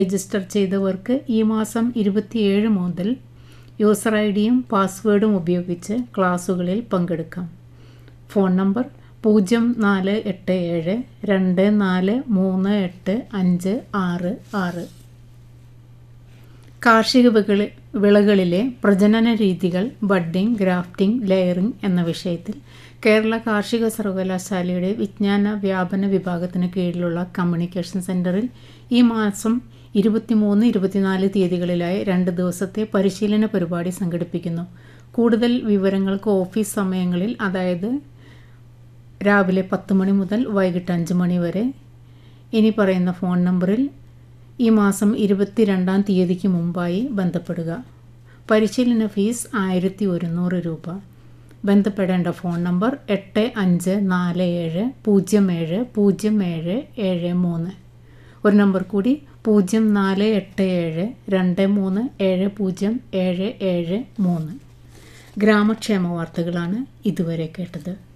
register ചെയ്തവർക്ക് ഈ മാസം ഇരുപത്തിയേഴ് മുതൽ യൂസർ ഐ ഡിയും പാസ്വേഡും ഉപയോഗിച്ച് ക്ലാസുകളിൽ പങ്കെടുക്കാം ഫോൺ നമ്പർ പൂജ്യം നാല് എട്ട് ഏഴ് രണ്ട് നാല് മൂന്ന് എട്ട് അഞ്ച് ആറ് ആറ് കാർഷിക വികളി വിളകളിലെ പ്രജനന രീതികൾ ബഡ്ഡിംഗ് ഗ്രാഫ്റ്റിംഗ് ലെയറിംഗ് എന്ന വിഷയത്തിൽ കേരള കാർഷിക സർവകലാശാലയുടെ വിജ്ഞാന വ്യാപന വിഭാഗത്തിന് കീഴിലുള്ള കമ്മ്യൂണിക്കേഷൻ സെൻറ്ററിൽ ഈ മാസം ഇരുപത്തിമൂന്ന് ഇരുപത്തിനാല് തീയതികളിലായി രണ്ട് ദിവസത്തെ പരിശീലന പരിപാടി സംഘടിപ്പിക്കുന്നു കൂടുതൽ വിവരങ്ങൾക്ക് ഓഫീസ് സമയങ്ങളിൽ അതായത് രാവിലെ പത്ത് മണി മുതൽ വൈകിട്ട് അഞ്ച് മണി വരെ ഇനി പറയുന്ന ഫോൺ നമ്പറിൽ ഈ മാസം ഇരുപത്തിരണ്ടാം തീയതിക്ക് മുമ്പായി ബന്ധപ്പെടുക പരിശീലന ഫീസ് ആയിരത്തി ഒരുന്നൂറ് രൂപ ബന്ധപ്പെടേണ്ട ഫോൺ നമ്പർ എട്ട് അഞ്ച് നാല് ഏഴ് പൂജ്യം ഏഴ് പൂജ്യം ഏഴ് ഏഴ് മൂന്ന് ഒരു നമ്പർ കൂടി പൂജ്യം നാല് എട്ട് ഏഴ് രണ്ട് മൂന്ന് ഏഴ് പൂജ്യം ഏഴ് ഏഴ് മൂന്ന് ഗ്രാമക്ഷേമ വാർത്തകളാണ് ഇതുവരെ കേട്ടത്